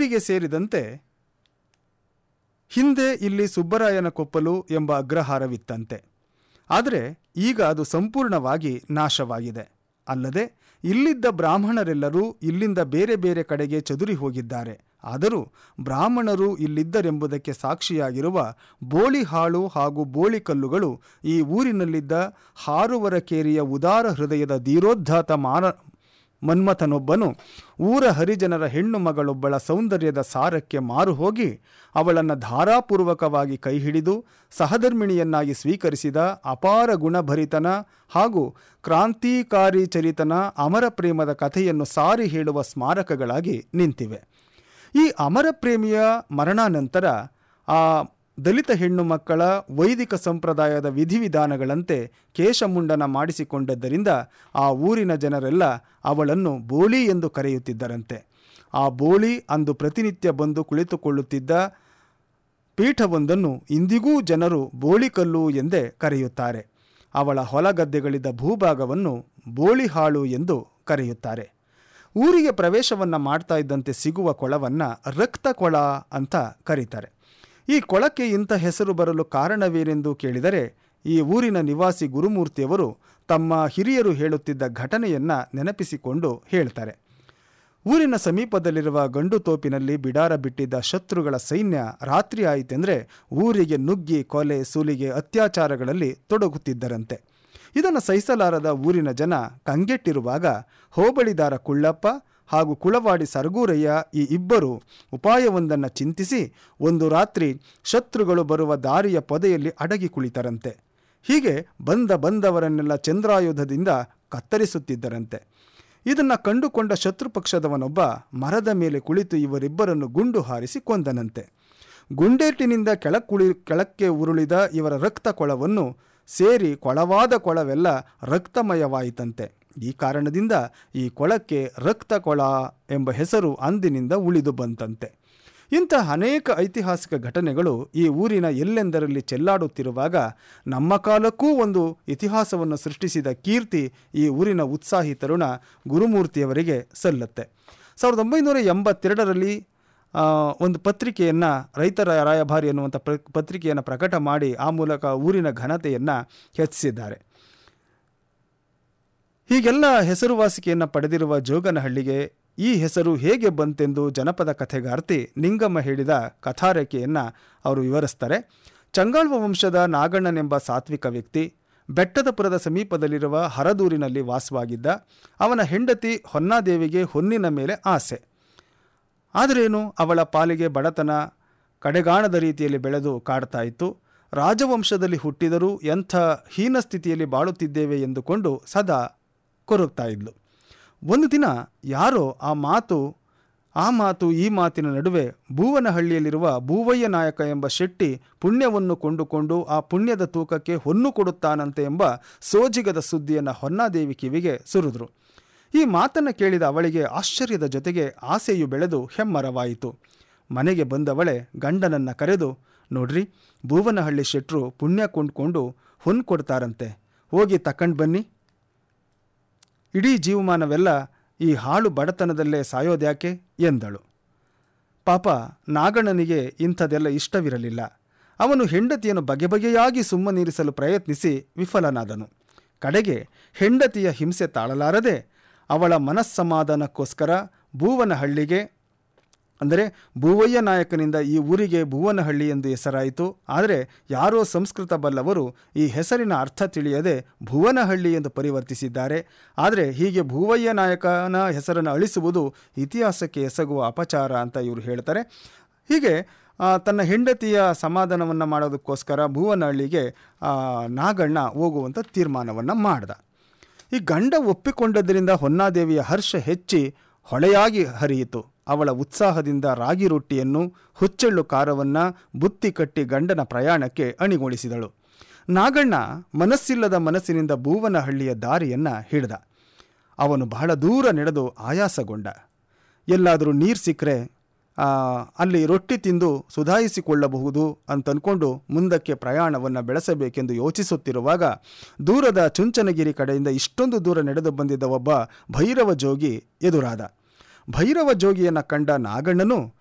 ಊರಿಗೆ ಸೇರಿದಂತೆ ಹಿಂದೆ ಇಲ್ಲಿ ಸುಬ್ಬರಾಯನ ಕೊಪ್ಪಲು ಎಂಬ ಅಗ್ರಹಾರವಿತ್ತಂತೆ ಆದರೆ ಈಗ ಅದು ಸಂಪೂರ್ಣವಾಗಿ ನಾಶವಾಗಿದೆ ಅಲ್ಲದೆ ಇಲ್ಲಿದ್ದ ಬ್ರಾಹ್ಮಣರೆಲ್ಲರೂ ಇಲ್ಲಿಂದ ಬೇರೆ ಬೇರೆ ಕಡೆಗೆ ಚದುರಿ ಹೋಗಿದ್ದಾರೆ ಆದರೂ ಬ್ರಾಹ್ಮಣರು ಇಲ್ಲಿದ್ದರೆಂಬುದಕ್ಕೆ ಸಾಕ್ಷಿಯಾಗಿರುವ ಬೋಳಿಹಾಳು ಹಾಗೂ ಬೋಳಿಕಲ್ಲುಗಳು ಈ ಊರಿನಲ್ಲಿದ್ದ ಹಾರುವರ ಕೇರಿಯ ಉದಾರ ಹೃದಯದ ಧೀರೋದ್ಧಾತ ಮಾನ ಮನ್ಮಥನೊಬ್ಬನು ಊರ ಹರಿಜನರ ಹೆಣ್ಣು ಮಗಳೊಬ್ಬಳ ಸೌಂದರ್ಯದ ಸಾರಕ್ಕೆ ಮಾರು ಹೋಗಿ ಅವಳನ್ನು ಧಾರಾಪೂರ್ವಕವಾಗಿ ಕೈಹಿಡಿದು ಸಹಧರ್ಮಿಣಿಯನ್ನಾಗಿ ಸ್ವೀಕರಿಸಿದ ಅಪಾರ ಗುಣಭರಿತನ ಹಾಗೂ ಕ್ರಾಂತಿಕಾರಿ ಚರಿತನ ಅಮರ ಪ್ರೇಮದ ಕಥೆಯನ್ನು ಸಾರಿ ಹೇಳುವ ಸ್ಮಾರಕಗಳಾಗಿ ನಿಂತಿವೆ ಈ ಅಮರ ಪ್ರೇಮಿಯ ಮರಣಾನಂತರ ಆ ದಲಿತ ಹೆಣ್ಣು ಮಕ್ಕಳ ವೈದಿಕ ಸಂಪ್ರದಾಯದ ವಿಧಿವಿಧಾನಗಳಂತೆ ಕೇಶಮುಂಡನ ಮಾಡಿಸಿಕೊಂಡದ್ದರಿಂದ ಆ ಊರಿನ ಜನರೆಲ್ಲ ಅವಳನ್ನು ಬೋಳಿ ಎಂದು ಕರೆಯುತ್ತಿದ್ದರಂತೆ ಆ ಬೋಳಿ ಅಂದು ಪ್ರತಿನಿತ್ಯ ಬಂದು ಕುಳಿತುಕೊಳ್ಳುತ್ತಿದ್ದ ಪೀಠವೊಂದನ್ನು ಇಂದಿಗೂ ಜನರು ಬೋಳಿಕಲ್ಲು ಎಂದೇ ಕರೆಯುತ್ತಾರೆ ಅವಳ ಹೊಲಗದ್ದೆಗಳಿದ್ದ ಭೂಭಾಗವನ್ನು ಬೋಳಿಹಾಳು ಎಂದು ಕರೆಯುತ್ತಾರೆ ಊರಿಗೆ ಪ್ರವೇಶವನ್ನು ಮಾಡ್ತಾ ಇದ್ದಂತೆ ಸಿಗುವ ಕೊಳವನ್ನು ರಕ್ತ ಕೊಳ ಅಂತ ಕರೀತಾರೆ ಈ ಕೊಳಕ್ಕೆ ಇಂಥ ಹೆಸರು ಬರಲು ಕಾರಣವೇನೆಂದು ಕೇಳಿದರೆ ಈ ಊರಿನ ನಿವಾಸಿ ಗುರುಮೂರ್ತಿಯವರು ತಮ್ಮ ಹಿರಿಯರು ಹೇಳುತ್ತಿದ್ದ ಘಟನೆಯನ್ನ ನೆನಪಿಸಿಕೊಂಡು ಹೇಳ್ತಾರೆ ಊರಿನ ಸಮೀಪದಲ್ಲಿರುವ ಗಂಡು ತೋಪಿನಲ್ಲಿ ಬಿಡಾರ ಬಿಟ್ಟಿದ್ದ ಶತ್ರುಗಳ ಸೈನ್ಯ ರಾತ್ರಿ ಆಯಿತೆಂದರೆ ಊರಿಗೆ ನುಗ್ಗಿ ಕೊಲೆ ಸುಲಿಗೆ ಅತ್ಯಾಚಾರಗಳಲ್ಲಿ ತೊಡಗುತ್ತಿದ್ದರಂತೆ ಇದನ್ನು ಸಹಿಸಲಾರದ ಊರಿನ ಜನ ಕಂಗೆಟ್ಟಿರುವಾಗ ಹೋಬಳಿದಾರ ಕುಳ್ಳಪ್ಪ ಹಾಗೂ ಕುಳವಾಡಿ ಸರಗೂರಯ್ಯ ಈ ಇಬ್ಬರು ಉಪಾಯವೊಂದನ್ನು ಚಿಂತಿಸಿ ಒಂದು ರಾತ್ರಿ ಶತ್ರುಗಳು ಬರುವ ದಾರಿಯ ಪೊದೆಯಲ್ಲಿ ಅಡಗಿ ಕುಳಿತರಂತೆ ಹೀಗೆ ಬಂದ ಬಂದವರನ್ನೆಲ್ಲ ಚಂದ್ರಾಯುಧದಿಂದ ಕತ್ತರಿಸುತ್ತಿದ್ದರಂತೆ ಇದನ್ನು ಕಂಡುಕೊಂಡ ಶತ್ರುಪಕ್ಷದವನೊಬ್ಬ ಮರದ ಮೇಲೆ ಕುಳಿತು ಇವರಿಬ್ಬರನ್ನು ಗುಂಡು ಹಾರಿಸಿ ಕೊಂದನಂತೆ ಗುಂಡೇಟಿನಿಂದ ಕೆಳಕುಳಿ ಕೆಳಕ್ಕೆ ಉರುಳಿದ ಇವರ ರಕ್ತ ಕೊಳವನ್ನು ಸೇರಿ ಕೊಳವಾದ ಕೊಳವೆಲ್ಲ ರಕ್ತಮಯವಾಯಿತಂತೆ ಈ ಕಾರಣದಿಂದ ಈ ಕೊಳಕ್ಕೆ ರಕ್ತ ಕೊಳ ಎಂಬ ಹೆಸರು ಅಂದಿನಿಂದ ಉಳಿದು ಬಂತಂತೆ ಇಂತಹ ಅನೇಕ ಐತಿಹಾಸಿಕ ಘಟನೆಗಳು ಈ ಊರಿನ ಎಲ್ಲೆಂದರಲ್ಲಿ ಚೆಲ್ಲಾಡುತ್ತಿರುವಾಗ ನಮ್ಮ ಕಾಲಕ್ಕೂ ಒಂದು ಇತಿಹಾಸವನ್ನು ಸೃಷ್ಟಿಸಿದ ಕೀರ್ತಿ ಈ ಊರಿನ ಉತ್ಸಾಹಿ ತರುಣ ಗುರುಮೂರ್ತಿಯವರಿಗೆ ಸಲ್ಲತ್ತೆ ಸಾವಿರದ ಒಂಬೈನೂರ ಎಂಬತ್ತೆರಡರಲ್ಲಿ ಆ, ಒಂದು ಪತ್ರಿಕೆಯನ್ನು ರೈತರ ರಾಯಭಾರಿ ಎನ್ನುವಂಥ ಪ್ರ ಪತ್ರಿಕೆಯನ್ನು ಪ್ರಕಟ ಮಾಡಿ ಆ ಮೂಲಕ ಊರಿನ ಘನತೆಯನ್ನು ಹೆಚ್ಚಿಸಿದ್ದಾರೆ ಹೀಗೆಲ್ಲ ಹೆಸರುವಾಸಿಕೆಯನ್ನು ಪಡೆದಿರುವ ಜೋಗನಹಳ್ಳಿಗೆ ಈ ಹೆಸರು ಹೇಗೆ ಬಂತೆಂದು ಜನಪದ ಕಥೆಗಾರ್ತಿ ನಿಂಗಮ್ಮ ಹೇಳಿದ ಕಥಾರೇಖೆಯನ್ನು ಅವರು ವಿವರಿಸ್ತಾರೆ ಚಂಗಾಳ್ವ ವಂಶದ ನಾಗಣ್ಣನೆಂಬ ಸಾತ್ವಿಕ ವ್ಯಕ್ತಿ ಬೆಟ್ಟದಪುರದ ಸಮೀಪದಲ್ಲಿರುವ ಹರದೂರಿನಲ್ಲಿ ವಾಸವಾಗಿದ್ದ ಅವನ ಹೆಂಡತಿ ಹೊನ್ನಾದೇವಿಗೆ ಹೊನ್ನಿನ ಮೇಲೆ ಆಸೆ ಆದರೇನು ಅವಳ ಪಾಲಿಗೆ ಬಡತನ ಕಡೆಗಾಣದ ರೀತಿಯಲ್ಲಿ ಬೆಳೆದು ಕಾಡ್ತಾ ಇತ್ತು ರಾಜವಂಶದಲ್ಲಿ ಹುಟ್ಟಿದರೂ ಎಂಥ ಹೀನ ಸ್ಥಿತಿಯಲ್ಲಿ ಬಾಳುತ್ತಿದ್ದೇವೆ ಎಂದುಕೊಂಡು ಸದಾ ಕೊರಗ್ತಾ ಇದ್ಲು ಒಂದು ದಿನ ಯಾರೋ ಆ ಮಾತು ಆ ಮಾತು ಈ ಮಾತಿನ ನಡುವೆ ಭೂವನಹಳ್ಳಿಯಲ್ಲಿರುವ ಭೂವಯ್ಯ ನಾಯಕ ಎಂಬ ಶೆಟ್ಟಿ ಪುಣ್ಯವನ್ನು ಕೊಂಡುಕೊಂಡು ಆ ಪುಣ್ಯದ ತೂಕಕ್ಕೆ ಹೊನ್ನು ಕೊಡುತ್ತಾನಂತೆ ಎಂಬ ಸೋಜಿಗದ ಸುದ್ದಿಯನ್ನು ಹೊನ್ನಾದೇವಿ ಕಿವಿಗೆ ಸುರಿದ್ರು ಈ ಮಾತನ್ನು ಕೇಳಿದ ಅವಳಿಗೆ ಆಶ್ಚರ್ಯದ ಜೊತೆಗೆ ಆಸೆಯು ಬೆಳೆದು ಹೆಮ್ಮರವಾಯಿತು ಮನೆಗೆ ಬಂದವಳೆ ಗಂಡನನ್ನ ಕರೆದು ನೋಡ್ರಿ ಭೂವನಹಳ್ಳಿ ಶೆಟ್ರು ಪುಣ್ಯ ಕೊಂಡ್ಕೊಂಡು ಹೊನ್ನು ಕೊಡ್ತಾರಂತೆ ಹೋಗಿ ತಕಂಡು ಬನ್ನಿ ಇಡೀ ಜೀವಮಾನವೆಲ್ಲ ಈ ಹಾಳು ಬಡತನದಲ್ಲೇ ಸಾಯೋದ್ಯಾಕೆ ಎಂದಳು ಪಾಪ ನಾಗಣ್ಣನಿಗೆ ಇಂಥದೆಲ್ಲ ಇಷ್ಟವಿರಲಿಲ್ಲ ಅವನು ಹೆಂಡತಿಯನ್ನು ಬಗೆ ಬಗೆಯಾಗಿ ಸುಮ್ಮನಿರಿಸಲು ಪ್ರಯತ್ನಿಸಿ ವಿಫಲನಾದನು ಕಡೆಗೆ ಹೆಂಡತಿಯ ಹಿಂಸೆ ತಾಳಲಾರದೆ ಅವಳ ಮನಸ್ಸಮಾಧಾನಕ್ಕೋಸ್ಕರ ಭೂವನಹಳ್ಳಿಗೆ ಅಂದರೆ ಭೂವಯ್ಯ ನಾಯಕನಿಂದ ಈ ಊರಿಗೆ ಭುವನಹಳ್ಳಿ ಎಂದು ಹೆಸರಾಯಿತು ಆದರೆ ಯಾರೋ ಸಂಸ್ಕೃತ ಬಲ್ಲವರು ಈ ಹೆಸರಿನ ಅರ್ಥ ತಿಳಿಯದೆ ಭುವನಹಳ್ಳಿ ಎಂದು ಪರಿವರ್ತಿಸಿದ್ದಾರೆ ಆದರೆ ಹೀಗೆ ಭೂವಯ್ಯ ನಾಯಕನ ಹೆಸರನ್ನು ಅಳಿಸುವುದು ಇತಿಹಾಸಕ್ಕೆ ಎಸಗುವ ಅಪಚಾರ ಅಂತ ಇವರು ಹೇಳ್ತಾರೆ ಹೀಗೆ ಆ, ತನ್ನ ಹೆಂಡತಿಯ ಸಮಾಧಾನವನ್ನು ಮಾಡೋದಕ್ಕೋಸ್ಕರ ಭುವನಹಳ್ಳಿಗೆ ಆ, ನಾಗಣ್ಣ ಹೋಗುವಂಥ ತೀರ್ಮಾನವನ್ನು ಮಾಡ್ದ ಈ ಗಂಡ ಒಪ್ಪಿಕೊಂಡದ್ದರಿಂದ ಹೊನ್ನಾದೇವಿಯ ಹರ್ಷ ಹೆಚ್ಚಿ ಹೊಳೆಯಾಗಿ ಹರಿಯಿತು ಅವಳ ಉತ್ಸಾಹದಿಂದ ರಾಗಿ ರೊಟ್ಟಿಯನ್ನು ಹುಚ್ಚೆಳ್ಳು ಖಾರವನ್ನು ಬುತ್ತಿ ಕಟ್ಟಿ ಗಂಡನ ಪ್ರಯಾಣಕ್ಕೆ ಅಣಿಗೊಳಿಸಿದಳು ನಾಗಣ್ಣ ಮನಸ್ಸಿಲ್ಲದ ಮನಸ್ಸಿನಿಂದ ಭೂವನಹಳ್ಳಿಯ ದಾರಿಯನ್ನು ಹಿಡಿದ ಅವನು ಬಹಳ ದೂರ ನಡೆದು ಆಯಾಸಗೊಂಡ ಎಲ್ಲಾದರೂ ನೀರು ಸಿಕ್ಕರೆ ಅಲ್ಲಿ ರೊಟ್ಟಿ ತಿಂದು ಸುಧಾರಿಸಿಕೊಳ್ಳಬಹುದು ಅಂತನ್ಕೊಂಡು ಮುಂದಕ್ಕೆ ಪ್ರಯಾಣವನ್ನು ಬೆಳೆಸಬೇಕೆಂದು ಯೋಚಿಸುತ್ತಿರುವಾಗ ದೂರದ ಚುಂಚನಗಿರಿ ಕಡೆಯಿಂದ ಇಷ್ಟೊಂದು ದೂರ ನಡೆದು ಬಂದಿದ್ದ ಒಬ್ಬ ಭೈರವ ಜೋಗಿ ಎದುರಾದ ಭೈರವ ಜೋಗಿಯನ್ನು ಕಂಡ ನಾಗಣ್ಣನು